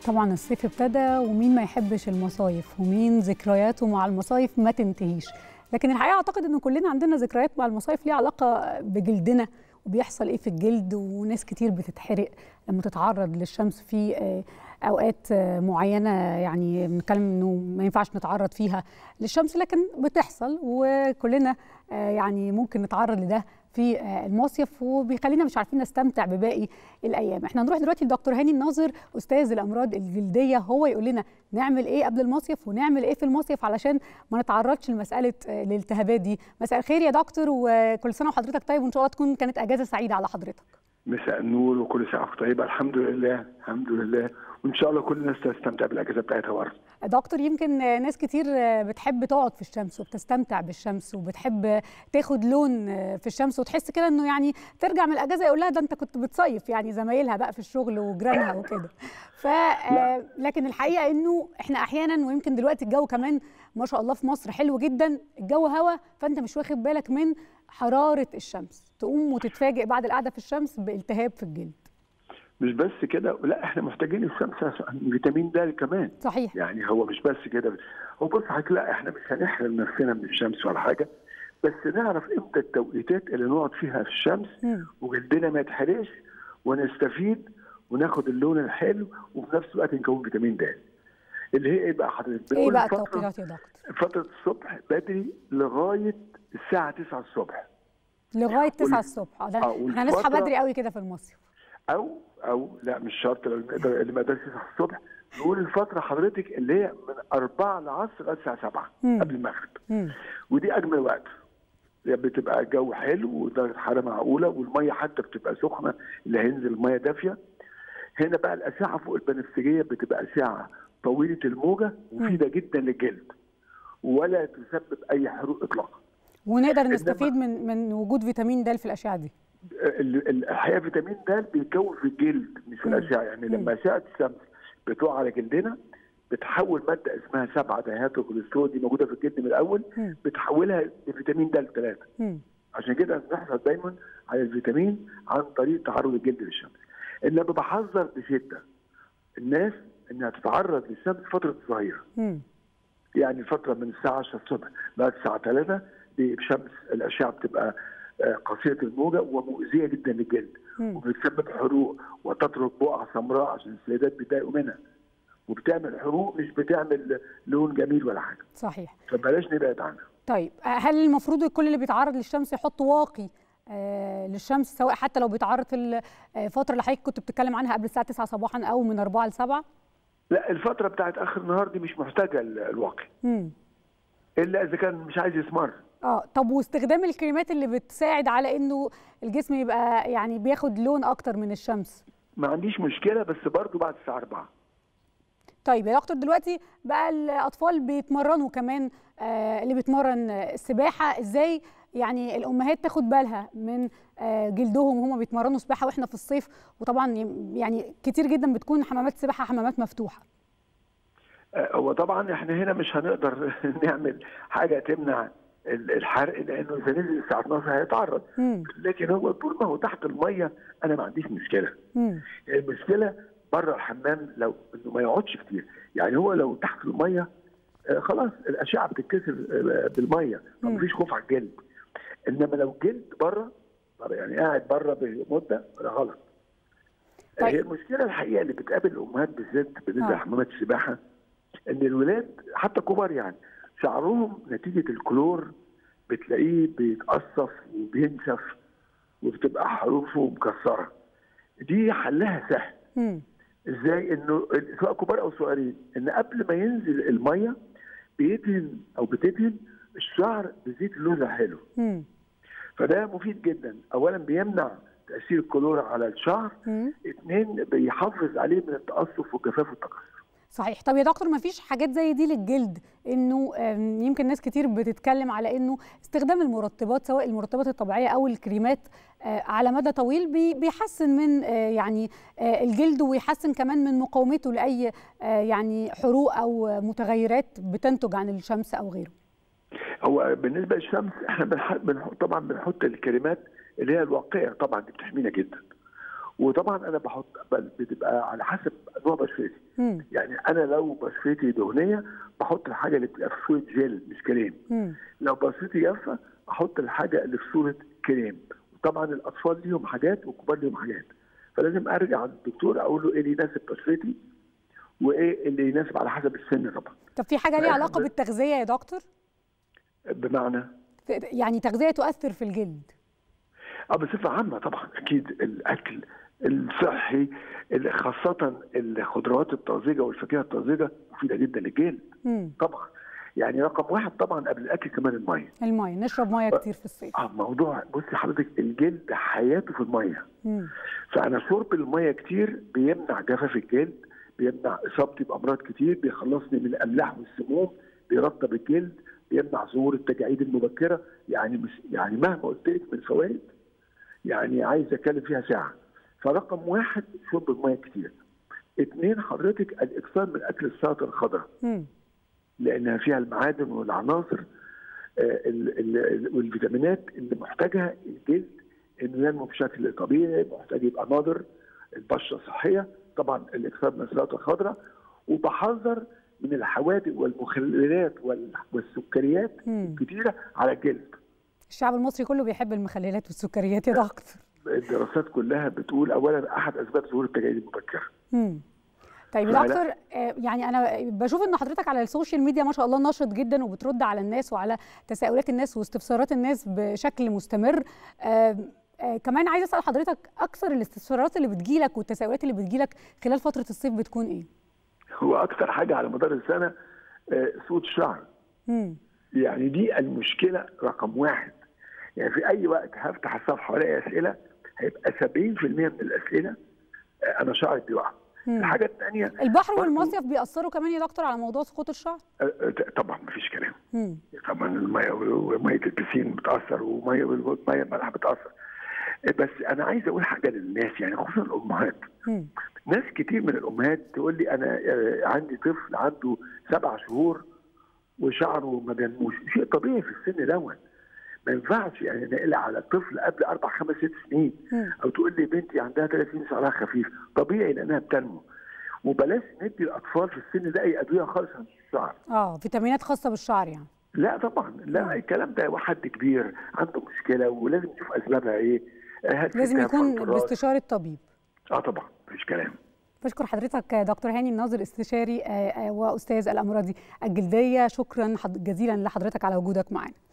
طبعا الصيف ابتدى ومين ما يحبش المصايف ومين ذكرياته مع المصايف ما تنتهيش لكن الحقيقه اعتقد ان كلنا عندنا ذكريات مع المصايف ليها علاقه بجلدنا وبيحصل ايه في الجلد وناس كتير بتتحرق لما تتعرض للشمس في اوقات معينه يعني بنتكلم انه ما ينفعش نتعرض فيها للشمس لكن بتحصل وكلنا يعني ممكن نتعرض لده في المصيف وبيخلينا مش عارفين نستمتع بباقي الايام احنا هنروح دلوقتي لدكتور هاني الناظر استاذ الامراض الجلديه هو يقول لنا نعمل ايه قبل المصيف ونعمل ايه في المصيف علشان ما نتعرضش لمساله الالتهابات دي مساء الخير يا دكتور وكل سنه وحضرتك طيب وان شاء الله تكون كانت اجازه سعيده على حضرتك مساء النور وكل سنه وانتم طيبه الحمد لله الحمد لله وان شاء الله كل الناس تستمتع بالاجازه بتاعتها برضه دكتور يمكن ناس كتير بتحب تقعد في الشمس وبتستمتع بالشمس وبتحب تاخد لون في الشمس وتحس كده انه يعني ترجع من الاجازه يقول لها ده انت كنت بتصيف يعني زمايلها بقى في الشغل وجيرانها وكده ف لكن الحقيقه انه احنا احيانا ويمكن دلوقتي الجو كمان ما شاء الله في مصر حلو جدا الجو هوا فانت مش واخد بالك من حراره الشمس تقوم وتتفاجئ بعد القعده في الشمس بالتهاب في الجلد مش بس كده لا احنا محتاجين الشمس فيتامين د كمان صحيح يعني هو مش بس كده هو بص حضرتك لا احنا مش هنحرم نفسنا من الشمس ولا حاجه بس نعرف امتى التوقيتات اللي نقعد فيها في الشمس م. وجلدنا ما يتحرقش ونستفيد وناخد اللون الحلو وفي نفس الوقت نكون فيتامين د اللي هي ايه بقى حضرتك؟ ايه بقى التوقيتات يا دكتور؟ فتره الصبح بدري لغايه الساعه 9 الصبح لغايه 9 الصبح ده احنا هنصحى بدري قوي كده في المصيف او او لا مش شرط لو نقدر اللي ما يقدرش يصحى الصبح نقول الفتره حضرتك اللي هي من 4 العصر لغايه الساعه 7 قبل المغرب مم. ودي اجمل وقت بتبقى الجو حلو ودرجه حراره معقوله والميه حتى بتبقى سخنه اللي هينزل الميه دافيه هنا بقى الاشعه فوق البنفسجيه بتبقى اشعه طويله الموجه ومفيده جدا للجلد ولا تسبب اي حروق اطلاقا ونقدر نستفيد من من وجود فيتامين د في الاشعه دي الحقيقه فيتامين د بيتكون في الجلد مش في الاشعه يعني لما اشعه الشمس بتقع على جلدنا بتحول ماده اسمها 7 دهيات الكوليسترول دي موجوده في الجلد من الاول بتحولها لفيتامين د 3 عشان كده بنحرص دايما على الفيتامين عن طريق تعرض الجلد للشمس انما بحذر بشده الناس انها تتعرض للشمس فتره صغيره يعني الفتره من الساعه 10 الصبح لغايه الساعه 3 دي بشمس الاشعه بتبقى قصيره الموجه ومؤذيه جدا للجلد وبتسبب حروق وتترك بقع سمراء عشان السيدات بيتضايقوا منها وبتعمل حروق مش بتعمل لون جميل ولا حاجه صحيح فبلاش نبعد عنها طيب هل المفروض كل اللي بيتعرض للشمس يحط واقي آه للشمس سواء حتى لو بيتعرض في الفتره اللي حضرتك كنت بتتكلم عنها قبل الساعه 9 صباحا او من 4 ل 7 لا الفتره بتاعت اخر النهار دي مش محتاجه الواقي امم الا اذا كان مش عايز يسمر اه طب واستخدام الكريمات اللي بتساعد على انه الجسم يبقى يعني بياخد لون اكتر من الشمس ما عنديش مشكله بس برضه بعد الساعه 4 طيب يا دكتور دلوقتي بقى الاطفال بيتمرنوا كمان آه اللي بيتمرن السباحه ازاي يعني الامهات تاخد بالها من آه جلدهم وهم بيتمرنوا سباحه واحنا في الصيف وطبعا يعني كتير جدا بتكون حمامات سباحه حمامات مفتوحه هو طبعا احنا هنا مش هنقدر نعمل حاجه تمنع الحرق لانه اذا نزل الساعه 12 هيتعرض مم. لكن هو طول ما هو تحت الميه انا ما عنديش مشكله مم. المشكله بره الحمام لو انه ما يقعدش كتير يعني هو لو تحت الميه آه خلاص الاشعه بتتكسر آه بالميه فمفيش خوف على الجلد انما لو جلد بره يعني قاعد بره بمده ده غلط طيب. هي المشكله الحقيقه اللي بتقابل الامهات بالذات بالنسبه لحمامات السباحه ان الولاد حتى كبار يعني شعرهم نتيجه الكلور بتلاقيه بيتقصف وبينشف وبتبقى حروفه مكسره دي حلها سهل مم. ازاي انه سواء كبار او صغيرين ان قبل ما ينزل الميه بيدهن او بتدهن الشعر بزيت لونه حلو مم. فده مفيد جدا اولا بيمنع تاثير الكلور على الشعر مم. اثنين بيحافظ عليه من التقصف والجفاف والتكسر صحيح طب يا دكتور ما فيش حاجات زي دي للجلد انه يمكن ناس كتير بتتكلم على انه استخدام المرطبات سواء المرطبات الطبيعيه او الكريمات على مدى طويل بيحسن من يعني الجلد ويحسن كمان من مقاومته لاي يعني حروق او متغيرات بتنتج عن الشمس او غيره هو بالنسبه للشمس احنا بنحط طبعا بنحط الكريمات اللي هي الواقيه طبعا دي بتحمينا جدا وطبعا انا بحط بتبقى على حسب نوع بشرتي مم. يعني انا لو بشرتي دهنيه بحط الحاجه اللي بتبقى في صوره جل مش كريم مم. لو بشرتي جافه احط الحاجه اللي في صوره كريم طبعا الاطفال ليهم حاجات والكبار ليهم حاجات فلازم ارجع للدكتور اقول له ايه اللي يناسب بشرتي وايه اللي يناسب على حسب السن طبعا طب في حاجه ليها إحنا علاقه ب- بالتغذيه يا دكتور بمعنى يعني تغذيه تؤثر في الجلد اه بصفه عامه طبعا اكيد الاكل الصحي ال- خاصه الخضروات الطازجه والفاكهه الطازجه مفيده جدا للجلد مم. طبعا يعني رقم واحد طبعا قبل الاكل كمان الميه الميه نشرب ميه كتير في الصيف اه موضوع بصي حضرتك الجلد حياته في الميه مم. فانا شرب الميه كتير بيمنع جفاف الجلد بيمنع اصابتي بامراض كتير بيخلصني من الاملاح والسموم بيرطب الجلد بيمنع ظهور التجاعيد المبكره يعني مش يعني مهما قلت لك من فوائد يعني عايز اتكلم فيها ساعه فرقم واحد شرب الميه كتير اثنين حضرتك الاكثار من اكل السلطه الخضراء مم. لانها فيها المعادن والعناصر آه، ال- ال- والفيتامينات اللي محتاجها الجلد انه ينمو بشكل طبيعي محتاج يبقى ناضر البشره صحيه طبعا الاكثار من السلطه الخضراء وبحذر من الحوادق والمخللات وال- والسكريات مم. الكتيره على الجلد الشعب المصري كله بيحب المخللات والسكريات يا دكتور الدراسات كلها بتقول اولا احد اسباب ظهور التجاعيد المبكره مم. طيب يا فلا- دكتور آه، يعني انا بشوف ان حضرتك على السوشيال ميديا ما شاء الله نشط جدا وبترد على الناس وعلى تساؤلات الناس واستفسارات الناس بشكل مستمر آه، آه، كمان عايزه اسال حضرتك اكثر الاستفسارات اللي بتجيلك والتساؤلات اللي بتجيلك خلال فتره الصيف بتكون ايه؟ هو اكثر حاجه على مدار السنه آه، سود الشعر مم. يعني دي المشكله رقم واحد يعني في اي وقت هفتح الصفحه والاقي اسئله هيبقى 70% من الاسئله آه، انا شعري بيقع مم. الحاجه الثانيه البحر برضو- والمصيف بيأثروا كمان يا دكتور على موضوع سقوط الشعر؟ طبعا مفيش كلام مم. طبعا الميه وميه البسين بتاثر وميه والميه المالحه بتاثر آه، بس انا عايز اقول حاجه للناس يعني خصوصا الامهات مم. ناس كتير من الامهات تقول لي انا آه، عندي طفل عنده سبع شهور وشعره ما بينموش شيء طبيعي في السن دوت ما ينفعش يعني نقلق على طفل قبل اربع خمس ست سنين مم. او تقول لي بنتي عندها 30 شعرها خفيف طبيعي لانها بتنمو وبلاش ندي الاطفال في السن ده اي ادويه خالص عن الشعر اه فيتامينات خاصه بالشعر يعني لا طبعا لا الكلام ده حد كبير عنده مشكله ولازم نشوف اسبابها ايه هات لازم ستها يكون فلترات. باستشاره طبيب اه طبعا مفيش كلام بشكر حضرتك دكتور هاني الناظر استشاري آه، آه، واستاذ الامراض الجلديه شكرا حض- جزيلا لحضرتك على وجودك معنا